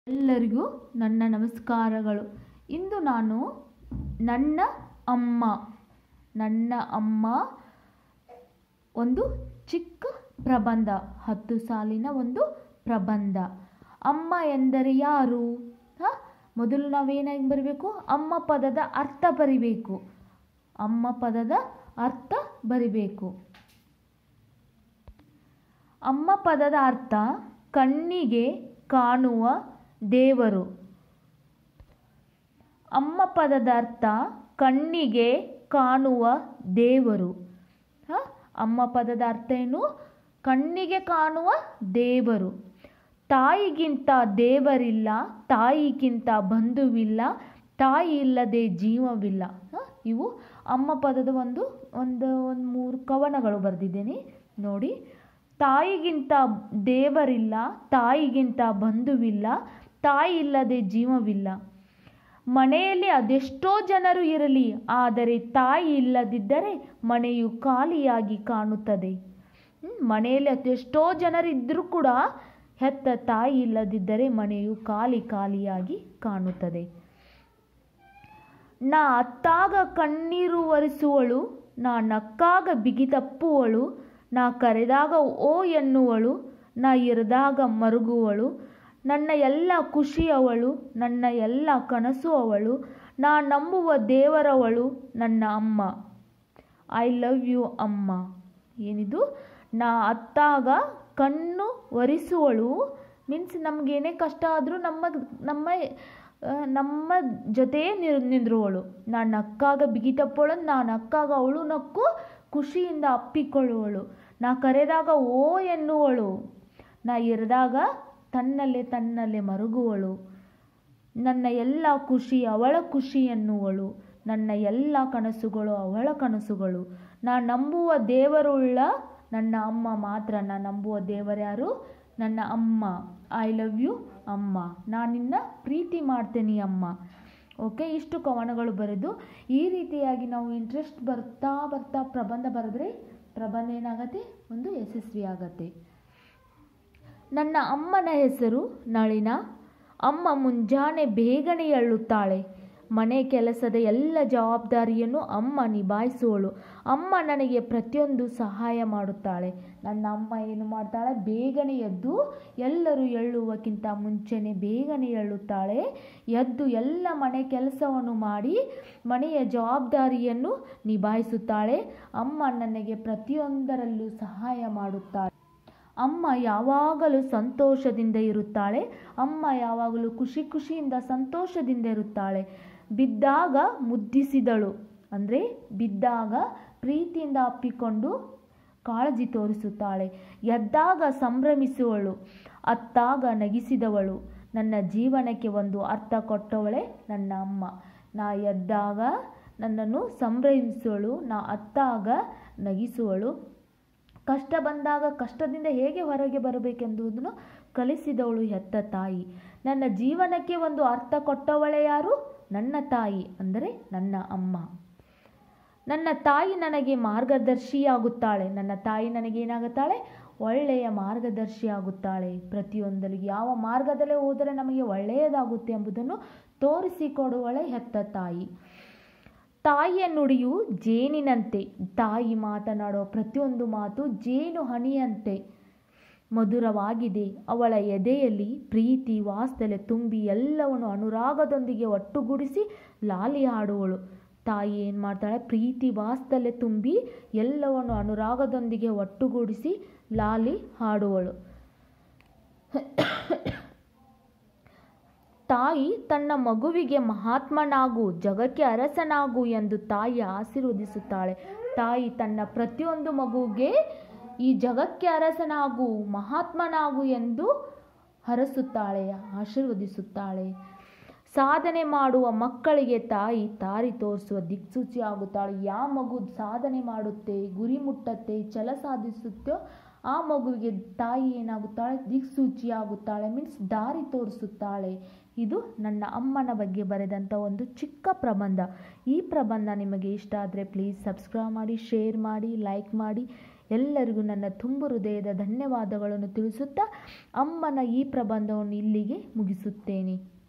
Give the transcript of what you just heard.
ಎಲ್ಲರಿಗೂ ನನ್ನ ನಮಸ್ಕಾರಗಳು ಇಂದು ನಾನು ನನ್ನ ಅಮ್ಮ ನನ್ನ ಅಮ್ಮ ಒಂದು ಚಿಕ್ಕ ಪ್ರಬಂಧ ಹತ್ತು ಸಾಲಿನ ಒಂದು ಪ್ರಬಂಧ ಅಮ್ಮ ಎಂದರೆ ಯಾರು ಹಾಂ ಮೊದಲು ನಾವೇನಾಗಿ ಬರಬೇಕು ಅಮ್ಮ ಪದದ ಅರ್ಥ ಬರಿಬೇಕು ಅಮ್ಮ ಪದದ ಅರ್ಥ ಬರಿಬೇಕು ಅಮ್ಮ ಪದದ ಅರ್ಥ ಕಣ್ಣಿಗೆ ಕಾಣುವ ದೇವರು ಅಮ್ಮ ಪದದ ಅರ್ಥ ಕಣ್ಣಿಗೆ ಕಾಣುವ ದೇವರು ಹ? ಅಮ್ಮ ಪದದ ಅರ್ಥ ಏನು ಕಣ್ಣಿಗೆ ಕಾಣುವ ದೇವರು ತಾಯಿಗಿಂತ ದೇವರಿಲ್ಲ ತಾಯಿಗಿಂತ ಬಂಧುವಿಲ್ಲ ತಾಯಿ ಇಲ್ಲದೆ ಜೀವವಿಲ್ಲ ಹ? ಇವು ಅಮ್ಮ ಪದದ ಒಂದು ಒಂದು ಒಂದು ಮೂರು ಕವನಗಳು ಬರೆದಿದ್ದೇನೆ ನೋಡಿ ತಾಯಿಗಿಂತ ದೇವರಿಲ್ಲ ತಾಯಿಗಿಂತ ಬಂಧುವಿಲ್ಲ ತಾಯಿ ಇಲ್ಲದೆ ಜೀವವಿಲ್ಲ ಮನೆಯಲ್ಲಿ ಅದೆಷ್ಟೋ ಜನರು ಇರಲಿ ಆದರೆ ತಾಯಿ ಇಲ್ಲದಿದ್ದರೆ ಮನೆಯು ಖಾಲಿಯಾಗಿ ಕಾಣುತ್ತದೆ ಹ್ಮ್, ಮನೆಯಲ್ಲಿ ಅದೆಷ್ಟೋ ಜನರಿದ್ದರೂ ಕೂಡ ಹೆತ್ತ ತಾಯಿ ಇಲ್ಲದಿದ್ದರೆ ಮನೆಯು ಖಾಲಿ ಖಾಲಿಯಾಗಿ ಕಾಣುತ್ತದೆ ನಾ ಅತ್ತಾಗ ಕಣ್ಣೀರು ಒರೆಸುವಳು ನಾ ನಕ್ಕಾಗ ಬಿಗಿ ತಪ್ಪುವಳು ನಾ ಕರೆದಾಗ ಓ ಎನ್ನುವಳು ನಾ ಇರದಾಗ ಮರುಗುವಳು ನನ್ನ ಎಲ್ಲ ಖುಷಿಯವಳು ನನ್ನ ಎಲ್ಲ ಕನಸು ಅವಳು ನಾ ನಂಬುವ ದೇವರವಳು ನನ್ನ ಅಮ್ಮ ಐ ಲವ್ ಯು ಅಮ್ಮ ಏನಿದು ನಾ ಅತ್ತಾಗ ಕಣ್ಣು ಒರೆಸುವಳು ಮೀನ್ಸ್ ನಮಗೇನೇ ಕಷ್ಟ ಆದರೂ ನಮ್ಮ ನಮ್ಮ ಆ, ನಮ್ಮ ಜೊತೆ ನಿರ್ ನಿಂದ್ರುವಳು ನಾನು ನಕ್ಕಾಗ ಬಿಗಿ ತಪ್ಪೋಳು ನಾನು ನಕ್ಕಾಗ ಅವಳು ನಕ್ಕು ಖುಷಿಯಿಂದ ಅಪ್ಪಿಕೊಳ್ಳುವಳು ನಾ ಕರೆದಾಗ ಓ ಎನ್ನುವಳು ನಾ ಇರಿದಾಗ ತನ್ನಲ್ಲೇ ತನ್ನಲ್ಲೇ ಮರುಗುವಳು ನನ್ನ ಎಲ್ಲ ಖುಷಿ ಅವಳ ಖುಷಿ ಎನ್ನುವಳು ನನ್ನ ಎಲ್ಲ ಕನಸುಗಳು ಅವಳ ಕನಸುಗಳು ನಾ ನಂಬುವ ದೇವರುಳ್ಳ ನನ್ನ ಅಮ್ಮ ಮಾತ್ರ ನಾ ನಂಬುವ ದೇವರ್ಯಾರು ನನ್ನ ಅಮ್ಮ ಐ ಲವ್ ಯು ಅಮ್ಮ ನಾನಿನ್ನ ಪ್ರೀತಿ ಮಾಡ್ತೇನೆ ಅಮ್ಮ ಓಕೆ ಇಷ್ಟು ಕವನಗಳು ಬರೆದು ಈ ರೀತಿಯಾಗಿ ನಾವು ಇಂಟ್ರೆಸ್ಟ್ ಬರ್ತಾ ಬರ್ತಾ ಪ್ರಬಂಧ ಬರೆದ್ರೆ ಪ್ರಬಂಧ ಏನಾಗತ್ತೆ ಒಂದು ಯಶಸ್ವಿ ಆಗತ್ತೆ ನನ್ನ ಅಮ್ಮನ ಹೆಸರು ನಳಿನ ಅಮ್ಮ ಮುಂಜಾನೆ ಬೇಗನೆ ಏಳುತ್ತಾಳೆ ಮನೆ ಕೆಲಸದ ಎಲ್ಲ ಜವಾಬ್ದಾರಿಯನ್ನು ಅಮ್ಮ ನಿಭಾಯಿಸುವಳು ಅಮ್ಮ ನನಗೆ ಪ್ರತಿಯೊಂದು ಸಹಾಯ ಮಾಡುತ್ತಾಳೆ ನನ್ನ ಅಮ್ಮ ಏನು ಮಾಡ್ತಾಳೆ ಬೇಗನೆ ಎದ್ದು ಎಲ್ಲರೂ ಎಳ್ಳುವಕ್ಕಿಂತ ಮುಂಚೆನೆ ಬೇಗನೆ ಎಳ್ಳುತ್ತಾಳೆ ಎದ್ದು ಎಲ್ಲ ಮನೆ ಕೆಲಸವನ್ನು ಮಾಡಿ ಮನೆಯ ಜವಾಬ್ದಾರಿಯನ್ನು ನಿಭಾಯಿಸುತ್ತಾಳೆ ಅಮ್ಮ ನನಗೆ ಪ್ರತಿಯೊಂದರಲ್ಲೂ ಸಹಾಯ ಮಾಡುತ್ತಾಳೆ ಅಮ್ಮ ಯಾವಾಗಲೂ ಸಂತೋಷದಿಂದ ಇರುತ್ತಾಳೆ ಅಮ್ಮ ಯಾವಾಗಲೂ ಖುಷಿ ಖುಷಿಯಿಂದ ಸಂತೋಷದಿಂದ ಇರುತ್ತಾಳೆ ಬಿದ್ದಾಗ ಮುದ್ದಿಸಿದಳು ಅಂದರೆ ಬಿದ್ದಾಗ ಪ್ರೀತಿಯಿಂದ ಅಪ್ಪಿಕೊಂಡು ಕಾಳಜಿ ತೋರಿಸುತ್ತಾಳೆ ಎದ್ದಾಗ ಸಂಭ್ರಮಿಸುವಳು ಅತ್ತಾಗ ನಗಿಸಿದವಳು ನನ್ನ ಜೀವನಕ್ಕೆ ಒಂದು ಅರ್ಥ ಕೊಟ್ಟವಳೆ ನನ್ನ ಅಮ್ಮ ನಾ ಎದ್ದಾಗ ನನ್ನನ್ನು ಸಂಭ್ರಮಿಸುವಳು ನಾ ಅತ್ತಾಗ ನಗಿಸುವಳು ಕಷ್ಟ ಬಂದಾಗ ಕಷ್ಟದಿಂದ ಹೇಗೆ ಹೊರಗೆ ಬರಬೇಕೆಂಬುದನ್ನು ಕಲಿಸಿದವಳು ಹೆತ್ತ ತಾಯಿ ನನ್ನ ಜೀವನಕ್ಕೆ ಒಂದು ಅರ್ಥ ಕೊಟ್ಟವಳೆ ಯಾರು ನನ್ನ ತಾಯಿ ಅಂದರೆ ನನ್ನ ಅಮ್ಮ ನನ್ನ ತಾಯಿ ನನಗೆ ಮಾರ್ಗದರ್ಶಿಯಾಗುತ್ತಾಳೆ ನನ್ನ ತಾಯಿ ನನಗೆ ಏನಾಗುತ್ತಾಳೆ ಒಳ್ಳೆಯ ಮಾರ್ಗದರ್ಶಿಯಾಗುತ್ತಾಳೆ ಪ್ರತಿಯೊಂದರಲ್ಲಿ ಯಾವ ಮಾರ್ಗದಲ್ಲೇ ಹೋದರೆ ನಮಗೆ ಒಳ್ಳೆಯದಾಗುತ್ತೆ ಎಂಬುದನ್ನು ತೋರಿಸಿಕೊಡುವಳೆ ಹೆತ್ತ ತಾಯಿ ತಾಯಿಯ ನುಡಿಯು ಜೇನಿನಂತೆ ತಾಯಿ ಮಾತನಾಡುವ ಪ್ರತಿಯೊಂದು ಮಾತು ಜೇನು ಹನಿಯಂತೆ ಮಧುರವಾಗಿದೆ ಅವಳ ಎದೆಯಲ್ಲಿ ಪ್ರೀತಿ ವಾತ್ಸಲ್ಯ ತುಂಬಿ ಎಲ್ಲವನ್ನು ಅನುರಾಗದೊಂದಿಗೆ ಒಟ್ಟುಗೂಡಿಸಿ ಲಾಲಿ ಹಾಡುವಳು ತಾಯಿ ಏನು ಮಾಡ್ತಾಳೆ ಪ್ರೀತಿ ವಾತ್ಸಲ್ಯ ತುಂಬಿ ಎಲ್ಲವನ್ನು ಅನುರಾಗದೊಂದಿಗೆ ಒಟ್ಟುಗೂಡಿಸಿ ಲಾಲಿ ಹಾಡುವಳು ತಾಯಿ ತನ್ನ ಮಗುವಿಗೆ ಮಹಾತ್ಮನಾಗು ಜಗಕ್ಕೆ ಅರಸನಾಗು ಎಂದು ತಾಯಿ ಆಶೀರ್ವದಿಸುತ್ತಾಳೆ ತಾಯಿ ತನ್ನ ಪ್ರತಿಯೊಂದು ಮಗುವಿಗೆ ಈ ಜಗಕ್ಕೆ ಅರಸನಾಗು ಮಹಾತ್ಮನಾಗು ಎಂದು ಹರಸುತ್ತಾಳೆ ಆಶೀರ್ವದಿಸುತ್ತಾಳೆ ಸಾಧನೆ ಮಾಡುವ ಮಕ್ಕಳಿಗೆ ತಾಯಿ ದಾರಿ ತೋರಿಸುವ ದಿಕ್ಸೂಚಿ ಆಗುತ್ತಾಳೆ ಯಾವ ಮಗು ಸಾಧನೆ ಮಾಡುತ್ತೆ ಗುರಿ ಮುಟ್ಟತ್ತೆ ಛಲ ಸಾಧಿಸುತ್ತೋ ಆ ಮಗುವಿಗೆ ತಾಯಿ ಏನಾಗುತ್ತಾಳೆ ದಿಕ್ಸೂಚಿ ಆಗುತ್ತಾಳೆ ಮೀನ್ಸ್ ದಾರಿ ತೋರಿಸುತ್ತಾಳೆ ಇದು ನನ್ನ ಅಮ್ಮನ ಬಗ್ಗೆ ಬರೆದಂಥ ಒಂದು ಚಿಕ್ಕ ಪ್ರಬಂಧ ಈ ಪ್ರಬಂಧ ನಿಮಗೆ ಇಷ್ಟ ಆದರೆ ಪ್ಲೀಸ್ ಸಬ್ಸ್ಕ್ರೈಬ್ ಮಾಡಿ ಶೇರ್ ಮಾಡಿ ಲೈಕ್ ಮಾಡಿ ಎಲ್ಲರಿಗೂ ನನ್ನ ತುಂಬು ಹೃದಯದ ಧನ್ಯವಾದಗಳನ್ನು ತಿಳಿಸುತ್ತಾ ಅಮ್ಮನ ಈ ಪ್ರಬಂಧವನ್ನು ಇಲ್ಲಿಗೆ ಮುಗಿಸುತ್ತೇನೆ